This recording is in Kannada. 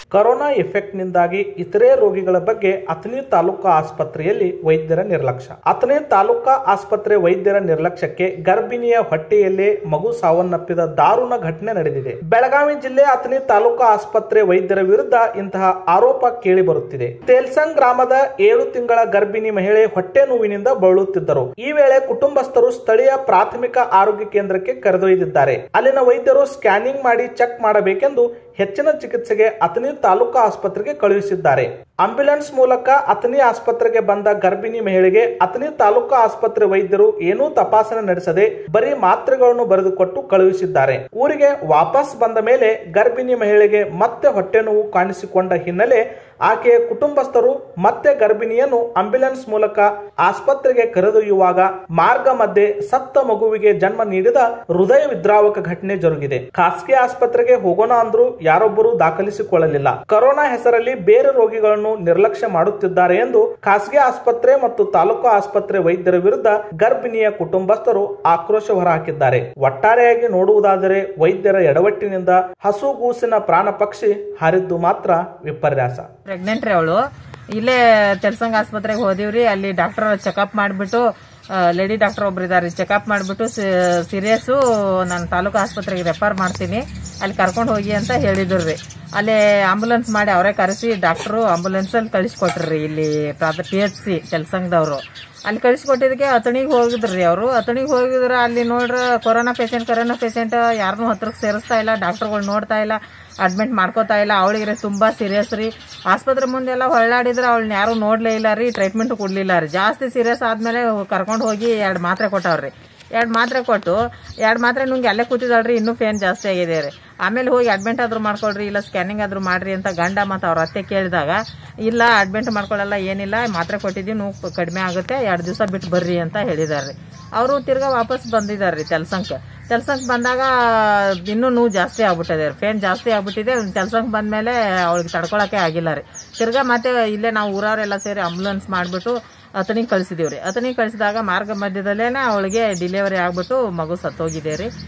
ಕೊರೋನಾ ಎಫೆಕ್ಟ್ನಿಂದಾಗಿ ಇತರೆ ರೋಗಿಗಳ ಬಗ್ಗೆ ಅಥಣಿ ತಾಲೂಕಾ ಆಸ್ಪತ್ರೆಯಲ್ಲಿ ವೈದ್ಯರ ನಿರ್ಲಕ್ಷ್ಯ ಅಥಣಿ ತಾಲೂಕಾ ಆಸ್ಪತ್ರೆ ವೈದ್ಯರ ನಿರ್ಲಕ್ಷ್ಯಕ್ಕೆ ಗರ್ಭಿಣಿಯ ಹೊಟ್ಟೆಯಲ್ಲೇ ಮಗು ಸಾವನ್ನಪ್ಪಿದ ದಾರುಣ ಘಟನೆ ನಡೆದಿದೆ ಬೆಳಗಾವಿ ಜಿಲ್ಲೆ ಅಥಣಿ ತಾಲೂಕಾ ಆಸ್ಪತ್ರೆ ವೈದ್ಯರ ವಿರುದ್ಧ ಇಂತಹ ಆರೋಪ ಕೇಳಿ ಬರುತ್ತಿದೆ ತೇಲ್ಸಂಗ್ ಗ್ರಾಮದ ಏಳು ತಿಂಗಳ ಗರ್ಭಿಣಿ ಮಹಿಳೆ ಹೊಟ್ಟೆ ನೋವಿನಿಂದ ಬಳಲುತ್ತಿದ್ದರು ಈ ವೇಳೆ ಕುಟುಂಬಸ್ಥರು ಸ್ಥಳೀಯ ಪ್ರಾಥಮಿಕ ಆರೋಗ್ಯ ಕೇಂದ್ರಕ್ಕೆ ಕರೆದೊಯ್ದಿದ್ದಾರೆ ಅಲ್ಲಿನ ವೈದ್ಯರು ಸ್ಕ್ಯಾನಿಂಗ್ ಮಾಡಿ ಚೆಕ್ ಮಾಡಬೇಕೆಂದು ಹೆಚ್ಚಿನ ಚಿಕಿತ್ಸೆಗೆ ಅಥಣಿ ತಾಲೂಕಾ ಆಸ್ಪತ್ರೆಗೆ ಕಳುಹಿಸಿದ್ದಾರೆ ಆಂಬ್ಯುಲೆನ್ಸ್ ಮೂಲಕ ಅಥಣಿ ಆಸ್ಪತ್ರೆಗೆ ಬಂದ ಗರ್ಭಿಣಿ ಮಹಿಳೆಗೆ ಅಥಣಿ ತಾಲೂಕಾ ಆಸ್ಪತ್ರೆ ವೈದ್ಯರು ಏನೂ ತಪಾಸಣೆ ನಡೆಸದೆ ಬರೀ ಮಾತ್ರೆಗಳನ್ನು ಬರೆದುಕೊಟ್ಟು ಕಳುಹಿಸಿದ್ದಾರೆ ಊರಿಗೆ ವಾಪಸ್ ಬಂದ ಮೇಲೆ ಗರ್ಭಿಣಿ ಮಹಿಳೆಗೆ ಮತ್ತೆ ಹೊಟ್ಟೆ ನೋವು ಕಾಣಿಸಿಕೊಂಡ ಹಿನ್ನೆಲೆ ಆಕೆಯ ಕುಟುಂಬಸ್ಥರು ಮತ್ತೆ ಗರ್ಭಿಣಿಯನ್ನು ಆಂಬ್ಯುಲೆನ್ಸ್ ಮೂಲಕ ಆಸ್ಪತ್ರೆಗೆ ಕರೆದೊಯ್ಯುವಾಗ ಮಾರ್ಗ ಮಧ್ಯೆ ಸತ್ತ ಮಗುವಿಗೆ ಜನ್ಮ ನೀಡಿದ ಹೃದಯ ವಿದ್ರಾವಕ ಘಟನೆ ಜರುಗಿದೆ ಖಾಸಗಿ ಆಸ್ಪತ್ರೆಗೆ ಹೋಗೋಣ ಅಂದ್ರೂ ಯಾರೊಬ್ಬರು ದಾಖಲಿಸಿಕೊಳ್ಳಲಿಲ್ಲ ಕೊರೋನಾ ಹೆಸರಲ್ಲಿ ಬೇರೆ ರೋಗಿಗಳನ್ನು ನಿರ್ಲಕ್ಷ್ಯ ಮಾಡುತ್ತಿದ್ದಾರೆ ಎಂದು ಖಾಸಗಿ ಆಸ್ಪತ್ರೆ ಮತ್ತು ತಾಲೂಕು ಆಸ್ಪತ್ರೆ ವೈದ್ಯರ ವಿರುದ್ಧ ಗರ್ಭಿಣಿಯ ಕುಟುಂಬಸ್ಥರು ಆಕ್ರೋಶ ಹೊರಹಾಕಿದ್ದಾರೆ ಒಟ್ಟಾರೆಯಾಗಿ ನೋಡುವುದಾದರೆ ವೈದ್ಯರ ಎಡವಟ್ಟಿನಿಂದ ಹಸುಗೂಸಿನ ಪ್ರಾಣ ಪಕ್ಷಿ ಹಾರಿದ್ದು ಮಾತ್ರ ವಿಪರ್ಯಾಸ ಪ್ರೆಗ್ನೆಂಟ್ ರೀ ಅವಳು ಇಲ್ಲೇ ತೆಲ್ಸಂಗ್ ಆಸ್ಪತ್ರೆಗೆ ಹೋದಿವ್ರಿ ಅಲ್ಲಿ ಡಾಕ್ಟರ್ ಚೆಕಪ್ ಮಾಡಿಬಿಟ್ಟು ಲೇಡಿ ಡಾಕ್ಟರ್ ಒಬ್ರು ಇದಾರೆ ಚೆಕಪ್ ಮಾಡಿಬಿಟ್ಟು ಸೀರಿಯಸ್ಸು ನಾನು ತಾಲೂಕು ಆಸ್ಪತ್ರೆಗೆ ರೆಫರ್ ಮಾಡ್ತೀನಿ ಅಲ್ಲಿ ಕರ್ಕೊಂಡು ಹೋಗಿ ಅಂತ ಹೇಳಿದ್ರು ರೀ ಅಲ್ಲಿ ಆಂಬುಲೆನ್ಸ್ ಮಾಡಿ ಅವರೇ ಕರೆಸಿ ಡಾಕ್ಟ್ರು ಆಂಬುಲೆನ್ಸಲ್ಲಿ ಕಳಿಸ್ಕೊಟ್ರಿ ಇಲ್ಲಿ ಪಿ ಎಚ್ ಸಿ ತೆಲ್ಸಂಗ್ದವರು ಅಲ್ಲಿ ಕಳಿಸ್ಕೊಟ್ಟಿದ್ದಕ್ಕೆ ಅತಣಿಗೆ ಹೋಗಿದ್ರಿ ಅವರು ಅತಣಿಗೆ ಹೋಗಿದ್ರೆ ಅಲ್ಲಿ ನೋಡ್ರೆ ಕೊರೋನಾ ಪೇಷಂಟ್ ಕೊರೋನಾ ಪೇಷಂಟ್ ಯಾರನ್ನೂ ಹತ್ರಕ್ಕೆ ಸೇರಿಸ್ತಾ ಇಲ್ಲ ಡಾಕ್ಟರ್ಗಳು ನೋಡ್ತಾ ಇಲ್ಲ ಅಡ್ಮಿಟ್ ಮಾಡ್ಕೋತಾ ಇಲ್ಲ ಅವಳಿಗೆ ತುಂಬಾ ಸೀರಿಯಸ್ ರೀ ಆಸ್ಪತ್ರೆ ಮುಂದೆಲ್ಲ ಹೊಳ್ಳಾಡಿದ್ರೆ ಅವಳನ್ನ ಯಾರು ನೋಡ್ಲೇ ಇಲ್ಲ ರೀ ಟ್ರೀಟ್ಮೆಂಟ್ ಕೊಡ್ಲಿಲ್ಲ ರೀ ಜಾಸ್ತಿ ಸೀರಿಯಸ್ ಆದ್ಮೇಲೆ ಕರ್ಕೊಂಡು ಹೋಗಿ ಎರಡು ಮಾತ್ರೆ ಕೊಟ್ಟವ್ರಿ ಎರಡು ಮಾತ್ರೆ ಕೊಟ್ಟು ಎರಡು ಮಾತ್ರೆ ನುಂಗಿ ಅಲ್ಲೇ ಕೂತಿದ್ದಾಳ್ರಿ ಇನ್ನೂ ಫೇನ್ ಜಾಸ್ತಿ ಆಗಿದೆ ರೀ ಆಮೇಲೆ ಹೋಗಿ ಅಡ್ಮಿಟ್ ಆದ್ರೂ ಮಾಡ್ಕೊಳ್ರಿ ಇಲ್ಲ ಸ್ಕ್ಯಾನಿಂಗ್ ಆದ್ರೂ ಮಾಡ್ರಿ ಅಂತ ಗಂಡ ಮತ್ತು ಅವ್ರ ಅತ್ತೆ ಕೇಳಿದಾಗ ಇಲ್ಲ ಅಡ್ಮಿಟ್ ಮಾಡ್ಕೊಳ್ಳಲ್ಲ ಏನಿಲ್ಲ ಮಾತ್ರೆ ಕೊಟ್ಟಿದ್ದೀವಿ ನೋವು ಕಡಿಮೆ ಆಗುತ್ತೆ ಎರಡು ದಿವಸ ಬಿಟ್ಟು ಬರ್ರಿ ಅಂತ ಹೇಳಿದಾರೆ ಅವರು ತಿರ್ಗಾ ವಾಪಸ್ ಬಂದಿದ್ದಾರೆ ರೀ ತೆಲ್ಸಂಕ್ ಕೆಲ್ಸಕ್ಕೆ ಬಂದಾಗ ಇನ್ನೂ ನೋವು ಜಾಸ್ತಿ ಆಗ್ಬಿಟ್ಟಿದೆ ಫೇನ್ ಜಾಸ್ತಿ ಆಗ್ಬಿಟ್ಟಿದೆ ಕೆಲ್ಸಕ್ಕೆ ಬಂದಮೇಲೆ ಅವಳಿಗೆ ತಡ್ಕೊಳಕ್ಕೆ ಆಗಿಲ್ಲ ರೀ ತಿರ್ಗಾ ಮತ್ತೆ ಇಲ್ಲೇ ನಾವು ಊರವರೆಲ್ಲ ಸೇರಿ ಆಂಬುಲೆನ್ಸ್ ಮಾಡಿಬಿಟ್ಟು ಅತನಿಗೆ ಕಳಿಸಿದೀವಿ ರೀ ಅತನಿಗೆ ಕಳಿಸಿದಾಗ ಮಾರ್ಗ ಮಧ್ಯದಲ್ಲೇ ಅವಳಿಗೆ ಡಿಲಿವರಿ ಆಗ್ಬಿಟ್ಟು ಮಗು ಸತ್ತೋಗಿದೆ ರೀ